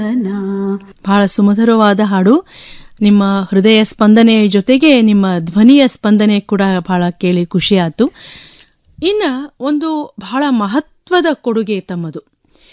ಬಹಳ ಸುಮಧುರವಾದ ಹಾಡು ನಿಮ್ಮ ಹೃದಯ ಸ್ಪಂದನೆಯ ಜೊತೆಗೆ ನಿಮ್ಮ ಧ್ವನಿಯ ಸ್ಪಂದನೆ ಕೂಡ ಬಹಳ ಕೇಳಿ ಖುಷಿ ಆಯ್ತು ಇನ್ನ ಒಂದು ಬಹಳ ಮಹತ್ವದ ಕೊಡುಗೆ ತಮ್ಮದು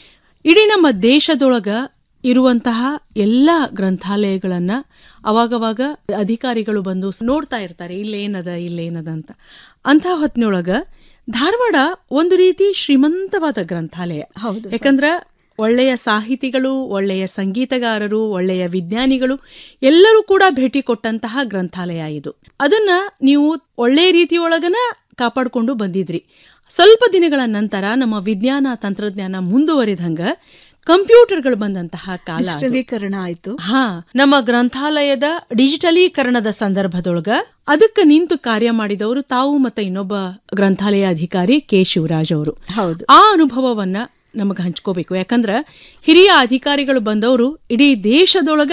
ಇಡೀ ನಮ್ಮ ದೇಶದೊಳಗ ಇರುವಂತಹ ಎಲ್ಲ ಗ್ರಂಥಾಲಯಗಳನ್ನ ಅವಾಗವಾಗ ಅಧಿಕಾರಿಗಳು ಬಂದು ನೋಡ್ತಾ ಇರ್ತಾರೆ ಇಲ್ಲೇನದ ಇಲ್ಲೇನದ ಅಂತ ಅಂಥ ಹೊತ್ತಿನೊಳಗ ಧಾರವಾಡ ಒಂದು ರೀತಿ ಶ್ರೀಮಂತವಾದ ಗ್ರಂಥಾಲಯ ಹೌದು. ಯಾಕಂದ್ರ ಒಳ್ಳೆಯ ಸಾಹಿತಿಗಳು ಒಳ್ಳೆಯ ಸಂಗೀತಗಾರರು ಒಳ್ಳೆಯ ವಿಜ್ಞಾನಿಗಳು ಎಲ್ಲರೂ ಕೂಡ ಭೇಟಿ ಕೊಟ್ಟಂತಹ ಗ್ರಂಥಾಲಯ ಇದು ಅದನ್ನ ನೀವು ಒಳ್ಳೆಯ ರೀತಿಯೊಳಗನ ಕಾಪಾಡಿಕೊಂಡು ಬಂದಿದ್ರಿ ಸ್ವಲ್ಪ ದಿನಗಳ ನಂತರ ನಮ್ಮ ವಿಜ್ಞಾನ ತಂತ್ರಜ್ಞಾನ ಮುಂದುವರಿದಂಗ ಕಂಪ್ಯೂಟರ್ಗಳು ಬಂದಂತಹ ಕಾಲ ಅದು. ಡಿಜಿಟಲೀಕರಣ ಆಯ್ತು ಹಾ ನಮ್ಮ ಗ್ರಂಥಾಲಯದ ಡಿಜಿಟಲೀಕರಣದ ಸಂದರ್ಭದೊಳಗ ಅದಕ್ಕೆ ನಿಂತು ಕಾರ್ಯ ಮಾಡಿದವರು ತಾವು ಮತ್ತೆ ಇನ್ನೊಬ್ಬ ಗ್ರಂಥಾಲಯ ಅಧಿಕಾರಿ ಕೆ ಶಿವರಾಜ್ ಅವರು ಹೌದು ಆ ಅನುಭವವನ್ನ ನಮಗೆ ಹಂಚ್ಕೋಬೇಕು ಯಾಕಂದ್ರ ಹಿರಿಯ ಅಧಿಕಾರಿಗಳು ಬಂದವರು ಇಡೀ ದೇಶದೊಳಗ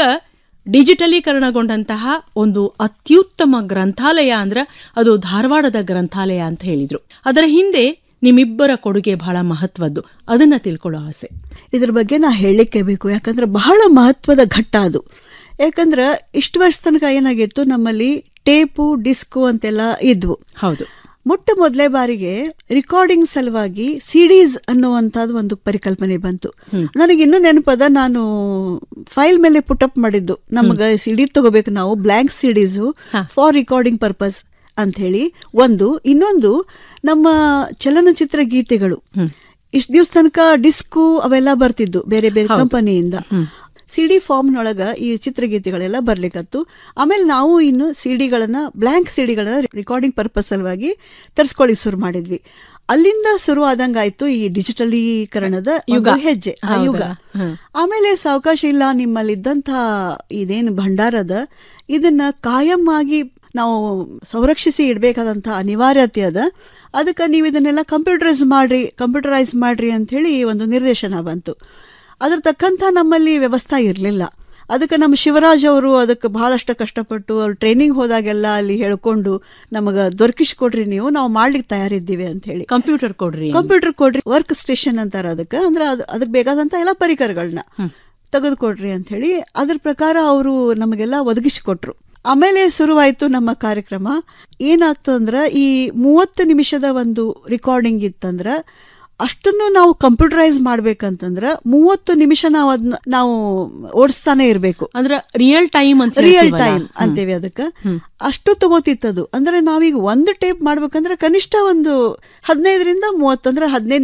ಡಿಜಿಟಲೀಕರಣಗೊಂಡಂತಹ ಒಂದು ಅತ್ಯುತ್ತಮ ಗ್ರಂಥಾಲಯ ಅಂದ್ರ ಅದು ಧಾರವಾಡದ ಗ್ರಂಥಾಲಯ ಅಂತ ಹೇಳಿದ್ರು ಅದರ ಹಿಂದೆ ನಿಮ್ಮಿಬ್ಬರ ಕೊಡುಗೆ ಬಹಳ ಮಹತ್ವದ್ದು ಅದನ್ನ ತಿಳ್ಕೊಳ್ಳೋ ಆಸೆ ಇದ್ರ ಬಗ್ಗೆ ನಾ ಹೇಳಲಿಕ್ಕೆ ಬೇಕು ಯಾಕಂದ್ರೆ ಬಹಳ ಮಹತ್ವದ ಘಟ್ಟ ಅದು ಯಾಕಂದ್ರೆ ಇಷ್ಟು ವರ್ಷ ತನಕ ಏನಾಗಿತ್ತು ನಮ್ಮಲ್ಲಿ ಟೇಪು ಡಿಸ್ಕು ಅಂತೆಲ್ಲ ಇದ್ವು ಹೌದು ಮೊಟ್ಟ ಮೊದಲೇ ಬಾರಿಗೆ ರಿಕಾರ್ಡಿಂಗ್ ಸಲುವಾಗಿ ಸಿಡೀಸ್ ಅನ್ನುವಂಥದ್ದು ಒಂದು ಪರಿಕಲ್ಪನೆ ಬಂತು ನನಗೆ ಇನ್ನೂ ನೆನಪದ ನಾನು ಫೈಲ್ ಮೇಲೆ ಪುಟಪ್ ಮಾಡಿದ್ದು ನಮಗೆ ಸಿಡಿ ತಗೋಬೇಕು ನಾವು blank CDs for recording purpose ಅಂತ ಹೇಳಿ ಒಂದು ಇನ್ನೊಂದು ನಮ್ಮ ಚಲನಚಿತ್ರ ಗೀತೆಗಳು ಇಷ್ಟು ದಿವ್ಸ ತನಕ ಡಿಸ್ಕು ಅವೆಲ್ಲ ಬರ್ತಿದ್ದು ಬೇರೆ ಬೇರೆ ಕಂಪನಿಯಿಂದ ಸಿಡಿ ಫಾರ್ಮ್ನೊಳಗ ಈ ಚಿತ್ರಗೀತೆಗಳೆಲ್ಲ ಬರ್ಲಿಕ್ಕತ್ತು ಆಮೇಲೆ ನಾವು ಇನ್ನು ಸಿಡಿಗಳನ್ನ ಬ್ಲ್ಯಾಂಕ್ ಸಿಡಿಗಳನ್ನ ರೆಕಾರ್ಡಿಂಗ್ ಪರ್ಪಸ್ ಸಲುವಾಗಿ ತರಿಸ್ಕೊಳ್ಳಿ ಶುರು ಮಾಡಿದ್ವಿ ಅಲ್ಲಿಂದ ಶುರು ಆದಂಗಾಯ್ತು ಈ ಡಿಜಿಟಲೀಕರಣದ ಯುಗ ಹೆಜ್ಜೆ ಆ ಯುಗ ಆಮೇಲೆ ಸಾವಕಾಶ ಇಲ್ಲ ನಿಮ್ಮಲ್ಲಿದ್ದಂಥ ಇದೇನು ಭಂಡಾರದ ಇದನ್ನ ಕಾಯಂ ಆಗಿ ನಾವು ಸಂರಕ್ಷಿಸಿ ಇಡಬೇಕಾದಂಥ ಅನಿವಾರ್ಯತೆ ಅದ ಅದಕ್ಕೆ ನೀವು ಇದನ್ನೆಲ್ಲ ಕಂಪ್ಯೂಟರೈಸ್ ಮಾಡ್ರಿ ಕಂಪ್ಯೂಟರೈಸ್ ಮಾಡ್ರಿ ಅಂತ ಹೇಳಿ ಒಂದು ನಿರ್ದೇಶನ ಬಂತು ಅದ್ರ ತಕ್ಕಂಥ ನಮ್ಮಲ್ಲಿ ವ್ಯವಸ್ಥೆ ಇರಲಿಲ್ಲ ಅದಕ್ಕೆ ನಮ್ಮ ಶಿವರಾಜ್ ಅವರು ಅದಕ್ಕೆ ಬಹಳಷ್ಟು ಕಷ್ಟಪಟ್ಟು ಅವ್ರು ಟ್ರೈನಿಂಗ್ ಹೋದಾಗೆಲ್ಲ ಅಲ್ಲಿ ಹೇಳ್ಕೊಂಡು ನಮಗೆ ದೊರಕಿಸ್ಕೊಡ್ರಿ ನೀವು ನಾವು ಮಾಡ್ಲಿಕ್ಕೆ ತಯಾರಿದ್ದೀವಿ ಅಂತ ಹೇಳಿ ಕಂಪ್ಯೂಟರ್ ಕೊಡ್ರಿ ಕಂಪ್ಯೂಟರ್ ಕೊಡ್ರಿ ವರ್ಕ್ ಸ್ಟೇಷನ್ ಅಂತಾರ ಅದಕ್ಕೆ ಅಂದ್ರೆ ಅದು ಅದಕ್ಕೆ ಬೇಕಾದಂತ ಎಲ್ಲ ಪರಿಕರಗಳನ್ನ ತೆಗೆದುಕೊಡ್ರಿ ಅಂತ ಹೇಳಿ ಅದ್ರ ಪ್ರಕಾರ ಅವರು ನಮಗೆಲ್ಲ ಒದಗಿಸಿಕೊಟ್ರು ಆಮೇಲೆ ಶುರುವಾಯಿತು ನಮ್ಮ ಕಾರ್ಯಕ್ರಮ ಏನಾಗ್ತದಂದ್ರ ಈ ಮೂವತ್ತು ನಿಮಿಷದ ಒಂದು ರೆಕಾರ್ಡಿಂಗ್ ಇತ್ತಂದ್ರ ಅಷ್ಟನ್ನು ನಾವು ಕಂಪ್ಯೂಟರೈಸ್ ಮಾಡ್ಬೇಕಂತಂದ್ರ ಮೂವತ್ತು ನಿಮಿಷ ನಾವು ಅದನ್ನ ನಾವು ಓಡಿಸ್ತಾನೆ ಇರಬೇಕು ಅಂದ್ರ ರಿಯಲ್ ಟೈಮ್ ಅಂತ ರಿಯಲ್ ಹೇಳ್ತೀವಲ್ಲ. ಟೈಮ್ ಅಂತೇವಿ ಅದಕ್ಕೆ ಅಷ್ಟು ತಗೋತಿತ್ತದು ಅಂದ್ರೆ ನಾವೀಗ ಒಂದು ಟೇಪ್ ಮಾಡ್ಬೇಕಂದ್ರೆ ಕನಿಷ್ಠ ಒಂದು ಹದಿನೈದರಿಂದ ಮೂವತ್ತಂದ್ರೆ ಹದಿನೈದು